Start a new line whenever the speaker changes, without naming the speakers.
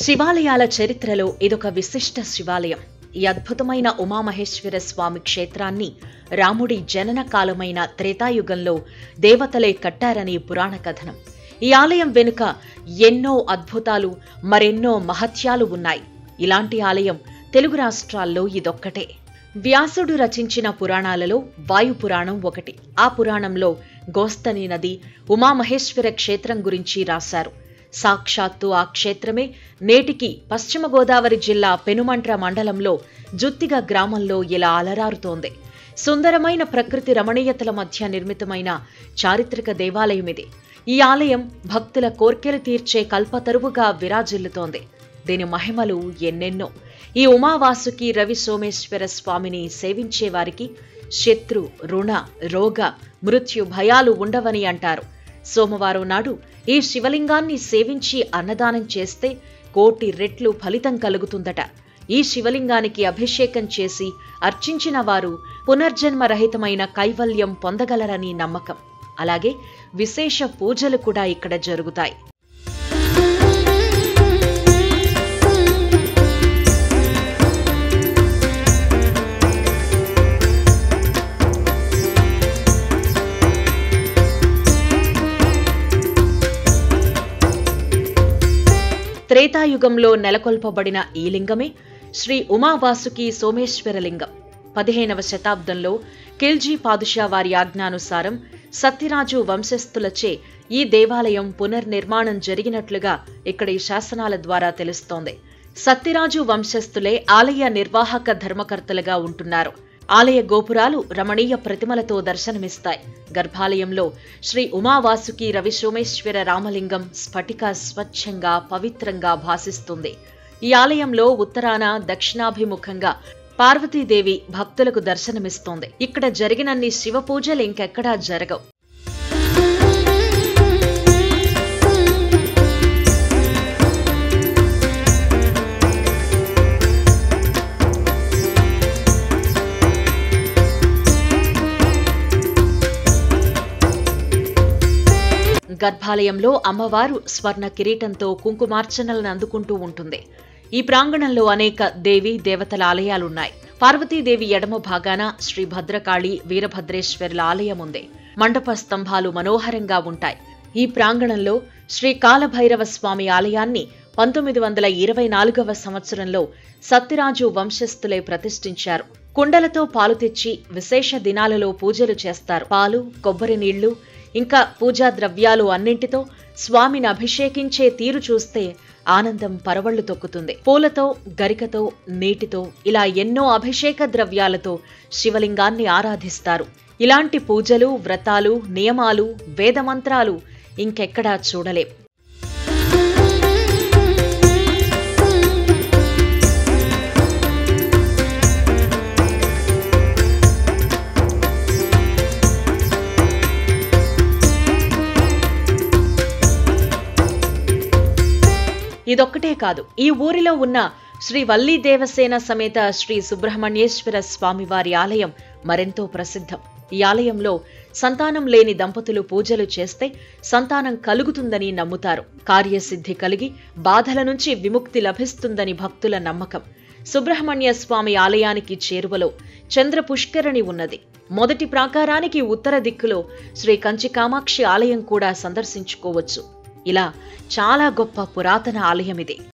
శివాలయాల చరిత్రలో ఇదొక విశిష్ట శివాలయం ఈ అద్భుతమైన ఉమామహేశ్వర స్వామి క్షేత్రాన్ని రాముడి జనన కాలమైన త్రేతాయుగంలో దేవతలే కట్టారని పురాణ కథనం ఈ ఆలయం వెనుక ఎన్నో అద్భుతాలు మరెన్నో మహత్యాలు ఉన్నాయి ఇలాంటి ఆలయం తెలుగు రాష్ట్రాల్లో ఇదొక్కటే వ్యాసుడు రచించిన పురాణాలలో వాయు పురాణం ఒకటి ఆ పురాణంలో గోస్తని నది ఉమామహేశ్వర క్షేత్రం గురించి రాశారు సాక్షాత్తు ఆ క్షేత్రమే నేటికి పశ్చిమ గోదావరి జిల్లా పెనుమంట్ర మండలంలో జుత్తిగ గ్రామంలో ఇలా అలరారుతోంది సుందరమైన ప్రకృతి రమణీయతల మధ్య నిర్మితమైన చారిత్రక దేవాలయం ఇది ఈ ఆలయం భక్తుల కోర్కెలు తీర్చే కల్పతరువుగా విరాజిల్లుతోంది దీని మహిమలు ఎన్నెన్నో ఈ ఉమావాసుకి రవి సోమేశ్వర స్వామిని సేవించే వారికి శత్రు రుణ రోగ మృత్యు భయాలు ఉండవని అంటారు సోమవారం నాడు ఈ శివలింగాన్ని సేవించి అన్నదానం చేస్తే కోటి రెట్లు ఫలితం కలుగుతుందట ఈ శివలింగానికి అభిషేకం చేసి అర్చించిన వారు పునర్జన్మరహితమైన కైవల్యం పొందగలరని నమ్మకం అలాగే విశేష పూజలు కూడా ఇక్కడ జరుగుతాయి త్రేతాయుగంలో నెలకొల్పబడిన ఈ లింగమే శ్రీ ఉమావాసుకి సోమేశ్వర లింగం పదిహేనవ శతాబ్దంలో ఖిల్జీ పాదుషా వారి ఆజ్ఞానుసారం సత్యరాజు వంశస్థులచే ఈ దేవాలయం పునర్నిర్మాణం జరిగినట్లుగా ఇక్కడి శాసనాల ద్వారా తెలుస్తోంది సత్యరాజు వంశస్థులే ఆలయ నిర్వాహక ధర్మకర్తలుగా ఉంటున్నారు ఆలయ గోపురాలు రమణీయ ప్రతిమలతో దర్శనమిస్తాయి గర్భాలయంలో శ్రీ ఉమావాసుకి రవి సోమేశ్వర రామలింగం స్ఫటిక స్వచ్ఛంగా పవిత్రంగా భాసిస్తుంది ఈ ఆలయంలో ఉత్తరాన దక్షిణాభిముఖంగా పార్వతీదేవి భక్తులకు దర్శనమిస్తోంది ఇక్కడ జరిగినన్ని శివ పూజలు ఇంకెక్కడా జరగవు గర్భాలయంలో అమ్మవారు స్వర్ణ కిరీటంతో కుంకుమార్చనలను అందుకుంటూ ఉంటుంది ఈ ప్రాంగణంలో అనేక దేవి దేవతల ఆలయాలున్నాయి పార్వతీదేవి ఎడమ భాగాన శ్రీ భద్రకాళి వీరభద్రేశ్వరుల ఆలయం ఉంది మండప స్తంభాలు మనోహరంగా ఉంటాయి ఈ ప్రాంగణంలో శ్రీ కాలభైరవ స్వామి ఆలయాన్ని పంతొమ్మిది వందల ఇరవై నాలుగవ సంవత్సరంలో సత్యరాజు వంశస్థులే ప్రతిష్ఠించారు కుండలతో పాలు తెచ్చి విశేష దినాలలో పూజలు చేస్తారు పాలు కొబ్బరి నీళ్లు ఇంకా పూజా ద్రవ్యాలు అన్నింటితో స్వామిని అభిషేకించే తీరు చూస్తే ఆనందం పరవళ్లు తొక్కుతుంది పూలతో గరికతో నీటితో ఇలా ఎన్నో అభిషేక ద్రవ్యాలతో శివలింగాన్ని ఆరాధిస్తారు ఇలాంటి పూజలు వ్రతాలు నియమాలు వేదమంత్రాలు ఇంకెక్కడా చూడలేం ఇదొక్కటే కాదు ఈ ఊరిలో ఉన్న శ్రీ వల్లీ దేవసేన సమేత శ్రీ సుబ్రహ్మణ్యేశ్వర స్వామివారి ఆలయం మరెంతో ప్రసిద్ధం ఈ ఆలయంలో సంతానం లేని దంపతులు పూజలు చేస్తే సంతానం కలుగుతుందని నమ్ముతారు కార్యసిద్ధి కలిగి బాధల నుంచి విముక్తి లభిస్తుందని భక్తుల నమ్మకం సుబ్రహ్మణ్య స్వామి ఆలయానికి చేరువలో చంద్ర పుష్కరణి ఉన్నది మొదటి ప్రాకారానికి ఉత్తర దిక్కులో శ్రీ కంచి కామాక్షి ఆలయం కూడా సందర్శించుకోవచ్చు ఇలా చాలా గొప్ప పురాతన ఆలయం ఇది